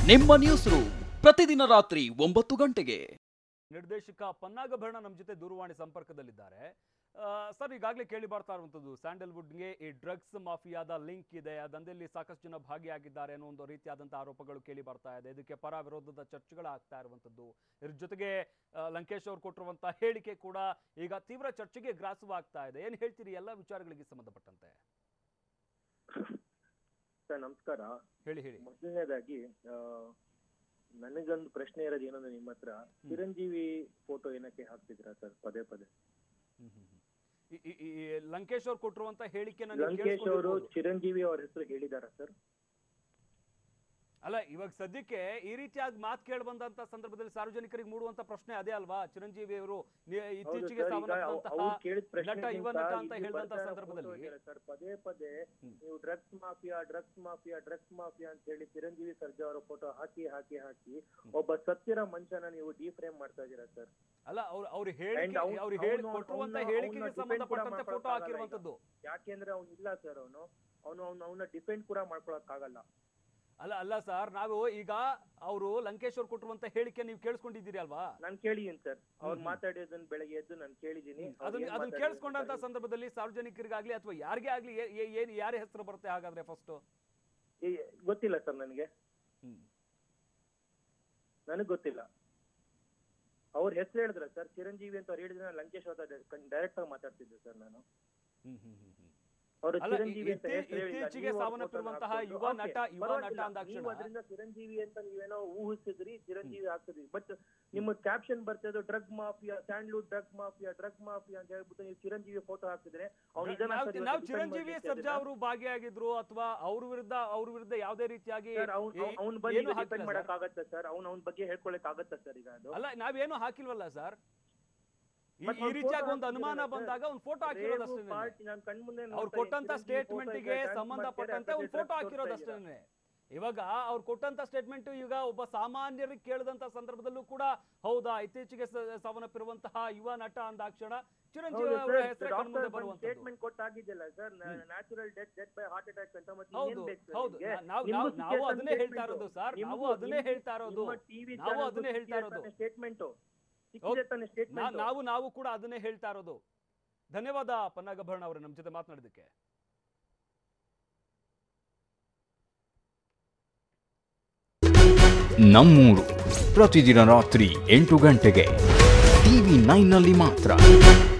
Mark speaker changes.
Speaker 1: ನಿಮ್ಮ news room ಪ್ರತಿದಿನ ರಾತ್ರಿ ಒಂಬತ್ತು ಗಂಟೆಗೆ
Speaker 2: ನಿರ್ದೇಶಕ ಪನ್ನಾಗಭರಣ ನಮ್ಮ ಜೊತೆ ದೂರವಾಣಿ ಸಂಪರ್ಕದಲ್ಲಿದ್ದಾರೆ ಆ, ಸರ್ ಈಗಾಗಲೇ ಕೇಳಿ ಬರ್ತಾ ಇರುವಂಥದ್ದು ಸ್ಯಾಂಡಲ್ವುಡ್ಗೆ ಈ ಡ್ರಗ್ಸ್ ಮಾಫಿಯಾದ ಲಿಂಕ್ ಇದೆ ಆ ದಂಧೆಯಲ್ಲಿ ಸಾಕಷ್ಟು ಜನ ಭಾಗಿಯಾಗಿದ್ದಾರೆ ಅನ್ನೋ ಒಂದು ರೀತಿಯಾದಂಥ ಆರೋಪಗಳು ಕೇಳಿ ಬರ್ತಾ ಇದೆ ಇದಕ್ಕೆ ಪರ ವಿರೋಧದ ಚರ್ಚೆಗಳಾಗ್ತಾ ಇರುವಂಥದ್ದು ಇದ್ರ ಜೊತೆಗೆ ಆ, ಲಂಕೇಶ್ ಅವರು ಕೊಟ್ಟಿರುವಂತಹ ಹೇಳಿಕೆ ಕೂಡ ಈಗ ತೀವ್ರ ಚರ್ಚೆಗೆ ಗ್ರಾಸವಾಗ್ತಾ ಇದೆ ಏನು ಹೇಳ್ತೀರಿ ಎಲ್ಲ ವಿಚಾರಗಳಿಗೆ ಸಂಬಂಧಪಟ್ಟಂತೆ
Speaker 3: ಸರ್ ನಮಸ್ಕಾರ
Speaker 2: ಹೇಳಿ ಹೇಳಿ
Speaker 3: ಮೊದಲನೇದಾಗಿ ಆ, ನನಗೊಂದು ಪ್ರಶ್ನೆ ಇರೋದು ಏನಂದ್ರೆ ನಿಮ್ಮ ಹತ್ರ ಚಿರಂಜೀವಿ ಫೋಟೋ ಏನಕ್ಕೆ ಹಾಕ್ತಿದ್ದೀರಾ ಸರ್ ಪದೇ ಪದೇ
Speaker 2: ಹ್ಮ್, ಹ್ಮ್, ಹ್ಮ್. ಈ- ಈ- ಈ ಲಂಕೇಶ್ ಅವ್ರು ಕೊಟ್ಟಿರುವಂತ ಹೇಳಿಕೆ
Speaker 3: ಲಂಕೇಶ್ ಅವರು ಚಿರಂಜೀವಿ ಅವ್ರ ಹೆಸರು ಹೇಳಿದಾರ ಸರ್
Speaker 2: ಅಲ್ಲ ಇವಾಗ ಸದ್ಯಕ್ಕೆ ಈ ರೀತಿಯಾಗಿ ಮಾತು ಕೇಳಿ ಬಂದಂತ ಸಂದರ್ಭದಲ್ಲಿ ಸಾರ್ವಜನಿಕರಿಗೆ ಮೂಡುವಂತ ಪ್ರಶ್ನೆ ಅದೇ ಅಲ್ವಾ ಚಿರಂಜೀವಿ ಅವರು ನಿ-
Speaker 3: ಹೌದು
Speaker 2: ಇತ್ತೀಚೆಗೆ
Speaker 3: ಸರ್ ಈಗ
Speaker 2: ಸಾವನ್ನಪ್ಪಂತಹ
Speaker 3: ಅವ್ರು ಕೇಳಿದ ಪ್ರಶ್ನೆ
Speaker 2: ನಟ ಯುವ ನಟ ಅಂತ ಹೇಳಿದಂತ ಸಂದರ್ಭದಲ್ಲಿ
Speaker 3: ಸರ್ ಪದೇ ಪದೇ
Speaker 2: ಹ್ಮ್.
Speaker 3: ನೀವು drugs mafia drugs mafia drugs mafia ಅಂತ ಹೇಳಿ ಚಿರಂಜೀವಿ ಸರ್ಜಾ ಅವರ ಫೋಟೋ ಹಾಕಿ ಹಾಕಿ ಹಾಕಿ ಒಬ್ಬ ಸತ್ತಿರೋ ಮನುಷ್ಯನ ನೀವು ಡಿಫ್ರೇಮ್ ಮಾಡ್ತಾ ಇದ್ದೀರಾ ಸರ್
Speaker 2: ಅಲ್ಲ ಅವ್ರು ಅವ್ರು ಹೇಳಿಕೆ
Speaker 3: And ಅವ್ನು-
Speaker 2: ಅವ್ರು ಹೇಳಿ
Speaker 3: ಅವ್ನು-
Speaker 2: ಕೊಟ್ಟಿರುವಂತ
Speaker 3: ಅವ್ನು-
Speaker 2: ಹೇಳಿಕೆಗೆ
Speaker 3: ಅವ್ನ defend
Speaker 2: ಸಂಬಂಧಪಟ್ಟಂತೆ
Speaker 3: ಕೂಡ
Speaker 2: ಫೋಟೋ
Speaker 3: ಮಾಡ್ಕೊಳಕ್ಕಾಗಲ್ಲ
Speaker 2: ಹಾಕಿರುವಂತದ್ದು
Speaker 3: ಯಾಕೆಂದ್ರೆ ಅವ್ನು ಇಲ್ಲ ಸರ್ ಅವನು ಅವನು ಅವನು ಅವನ ಡಿಪೆಂಡ್ ಕೂಡ ಮಾಡ್ಕೊಳಕ್ ಆಗಲ್ಲ
Speaker 2: ಅಲ್ಲ ಅಲ್ಲ ಸರ್ ನಾವು ಈಗ ಅವರು ಲಂಕೇಶ್ ಅವ್ರು ಕೊಟ್ಟಿರುವಂತ ಹೇಳಿಕೆ ನೀವು ಕೇಳಿಸ್ಕೊಂಡಿದ್ದೀರಿ ಅಲ್ವಾ
Speaker 3: ನಾನ್ ಕೇಳಿದೀನಿ ಸರ್ ಅವ್ರು
Speaker 2: ಹ್ಮ್.
Speaker 3: ಮಾತಾಡಿದ್ದನ್ನ ಬೆಳಗ್ಗೆ ಎದ್ದು ನಾನು ಕೇಳಿದೀನಿ ಅವ್ರು
Speaker 2: ಅದನ್ನ
Speaker 3: ಏನ್
Speaker 2: ಅದನ್ನ
Speaker 3: ಮಾತಾಡಿದ್ರು
Speaker 2: ಕೇಳಿಸ್ಕೊಂಡಂತ
Speaker 3: ಗೊತ್ತಾಗಿಲ್ಲ.
Speaker 2: ಸಂದರ್ಭದಲ್ಲಿ ಸಾರ್ವಜನಿಕರಿಗಾಗ್ಲಿ ಅಥವಾ ಯಾರಿಗೇ ಆಗ್ಲಿ ಏ- ಏ- ಏನ್ ಯಾರ ಹೆಸರು ಬರುತ್ತೆ ಹಾಗಾದ್ರೆ ಫಸ್ಟ್
Speaker 3: ಏ, ಗೊತ್ತಿಲ್ಲ ಸರ್ ನನಗೆ ನನಗ್ ಗೊತ್ತಿಲ್ಲ ಅವ್ರ ಹೆಸರು ಹೇಳಿದ್ರ ಸರ್ ಚಿರಂಜೀವಿ ಅಂತ ಅವ್ರು ಹೇಳಿದ್ರೆ ನಾನು ಲಂಕೇಶ್ ಅವ್ರ ಡೈರೆಕ್ಟ್ ಆಗಿ ಮಾತಾಡ್ತಿದ್ದೆ ಸರ್ ನಾನು ಅವರು
Speaker 2: ಅಲ್ಲ,
Speaker 3: ಚಿರಂಜೀವಿ ಅಂತ
Speaker 2: ಇತ್ತೀ-
Speaker 3: ಹೆಸರು ಹೇಳಿಲ್ಲ.
Speaker 2: ಇತ್ತೀಚೆಗೆ
Speaker 3: ನೀವು ಅವ್ರ
Speaker 2: ಸಾವನ್ನಪ್ಪಿರುವಂತಹ
Speaker 3: photo ನ
Speaker 2: ಯುವ
Speaker 3: ಹಾಕ್ಕೊಂಡು,
Speaker 2: ನಟ,
Speaker 3: okay,
Speaker 2: ಯುವ
Speaker 3: ಪರವಾಗಿಲ್ಲ.
Speaker 2: ನಟ ಅಂದಾಕ್ಷಣ.
Speaker 3: ನೀವು ಅದರಿಂದ ಚಿರಂಜೀವಿ ಅಂತ ನೀವೇನೋ ಊಹಿಸಿದ್ರಿ ಚಿರಂಜೀವಿ ಆಗ್ತದ್ರಿ ಬಟ್ ನಿಮ್ಮ ಕ್ಯಾಪ್ಷನ್ ಬರ್ತಿದ್ದು drug mafia Sandalwood drug mafia drug mafia ಅಂತ ಹೇಳ್ಬಿಟ್ಟು ನೀವು ಚಿರಂಜೀವಿ ಫೋಟೋ ಹಾಕಿದ್ರೆ ಅವ್ನು ಇದನ್ನ
Speaker 2: ನಾವು
Speaker 3: ಸರ್
Speaker 2: ನಾವು
Speaker 3: ಇವತ್ತು
Speaker 2: ಚಿರಂಜೀವಿ
Speaker 3: defend
Speaker 2: ಸರ್ಜಾ
Speaker 3: ಮಾಡ್ಲಿಕ್ಕೆ
Speaker 2: ಅವರು ಭಾಗಿಯಾಗಿದ್ರು ಅಥವಾ ಅವ್ರ ವಿರುದ್ಧ ಅವ್ರ ವಿರುದ್ಧ ಯಾವುದೇ ರೀತಿಯಾಗಿ
Speaker 3: ಸರ್ ಅವ್ನ್
Speaker 2: ಏ-
Speaker 3: ಅವ್ನ್ ಬಂದು
Speaker 2: ಏನು ಹಾಕಿಲ್ಲ
Speaker 3: ಡಿಪೆಂಡ್
Speaker 2: ಸರ್?
Speaker 3: ಮಾಡಕ್ ಆಗತ್ತಾ ಸರ್ ಅವ್ನ ಅವ್ನ ಬಗ್ಗೆ ಹೇಳ್ಕೊಳಕ್ ಆಗತ್ತಾ ಸರ್ ಈಗ ಅದು
Speaker 2: ಅಲ್ಲ ನಾವೇನು ಹಾಕಿಲ್ವಲ್ಲ ಸರ್ ಈ
Speaker 3: ಮತ್ತ್
Speaker 2: ಈ
Speaker 3: ಅವ್ನ್
Speaker 2: ರೀತಿಯಾಗಿ
Speaker 3: photo
Speaker 2: ಒಂದು ಅನುಮಾನ
Speaker 3: ಹಾಕಿದ್ರಲ್ಲ
Speaker 2: ಬಂದಾಗ ಒಂದು ಫೋಟೋ
Speaker 3: ರೇವು
Speaker 2: ಹಾಕಿರೋದಷ್ಟೇ
Speaker 3: ಪಾರ್ಟಿ ನಾನ್ ಕಣ್ಮುಂದೆ
Speaker 2: ಅವ್ರು
Speaker 3: ನೋಡ್ತಾ
Speaker 2: ಕೊಟ್ಟಂತ
Speaker 3: ಇದ್ದೀನಿ. ಚಿರಂಜೀವಿ photo
Speaker 2: ಸ್ಟೇಟ್ಮೆಂಟ್ಗೆ
Speaker 3: ಇದೆ, dance
Speaker 2: ಸಂಬಂಧಪಟ್ಟಂತೆ
Speaker 3: ಮಾಡ್ತಾರೆ,
Speaker 2: ಒಂದು
Speaker 3: ಅದೇ
Speaker 2: ಫೋಟೋ
Speaker 3: dress ತೋರಿಸ್ತಾ
Speaker 2: ಹಾಕಿರೋದಷ್ಟೇ ಇವಾಗ ಅವ್ರು ಕೊಟ್ಟಂತ ಸ್ಟೇಟ್ಮೆಂಟ್ ಈಗ ಒಬ್ಬ ಸಾಮಾನ್ಯರಿಗೆ ಕೇಳಿದಂತ ಸಂದರ್ಭದಲ್ಲೂ ಕೂಡ ಹೌದಾ ಇತ್ತೀಚೆಗೆ ಸ- ಸಾವನ್ನಪ್ಪಿರುವಂತಹ ಯುವ ನಟ ಅಂದಾಕ್ಷಣ ಚಿರಂಜೀವಿ
Speaker 3: ಹೌದು
Speaker 2: ಅವರ
Speaker 3: ಸರ್,
Speaker 2: ಹೆಸರೇ
Speaker 3: ಡಾಕ್ಟರ್
Speaker 2: ಕಣ್ಮುಂದೆ
Speaker 3: ಬಂದು
Speaker 2: ಬರುವಂತದ್ದು
Speaker 3: ಸ್ಟೇಟ್ಮೆಂಟ್ ಕೊಟ್ಟಾಗಿದ್ಯಲ್ಲ sir natural death death by heart attack ಅಂತ ಮತ್ತೆ
Speaker 2: ಹೌದು
Speaker 3: ಇನ್ನೇನ್ ಬೇಕು ಸರ್
Speaker 2: ಹೌದು
Speaker 3: ನಿಮ್ಗೆ?
Speaker 2: ನಾ- ನಾವು
Speaker 3: ನಿಮ್ಗೂ
Speaker 2: ನಾವು ನಾವು
Speaker 3: ಸಿಕ್ಕೇ
Speaker 2: ಅದನ್ನೇ
Speaker 3: ತಾನೇ
Speaker 2: ಹೇಳ್ತಾ
Speaker 3: statement.
Speaker 2: ಇರೋದು ಸರ್ ನಾವು
Speaker 3: ನಿಮ್ಗೂ-
Speaker 2: ಅದನ್ನೇ
Speaker 3: ನಿಮ್ಗೂ-
Speaker 2: ಹೇಳ್ತಾ ಇರೋದು
Speaker 3: ನಿಮ್ಮ TV
Speaker 2: ನಾವು
Speaker 3: channel
Speaker 2: ಅದನ್ನೇ
Speaker 3: ಗೂ
Speaker 2: ಹೇಳ್ತಾ
Speaker 3: ಸಿಕ್ಕಿದೆ
Speaker 2: ಇರೋದು.
Speaker 3: ತಾನೇ statement.
Speaker 2: ಹೌದು.
Speaker 3: ಸಿಕ್ಕಿದೆ ತಾನೇ
Speaker 2: ನಾ-
Speaker 3: statement.
Speaker 2: ನಾವು ನಾವು ಕೂಡ ಅದನ್ನೇ ಹೇಳ್ತಾ ಇರೋದು ಧನ್ಯವಾದ ಪನ್ನಾಗಭರಣ ಅವರೇ ನಮ್ಮ ಜೊತೆ ಮಾತನಾಡಿದ್ದಕ್ಕೆ
Speaker 4: ನಮ್ಮೂರು ಪ್ರತಿದಿನ ರಾತ್ರಿ ಎಂಟು ಗಂಟೆಗೆ ಟಿವಿ ನೈನ್ನಲ್ಲಿ ಮಾತ್ರ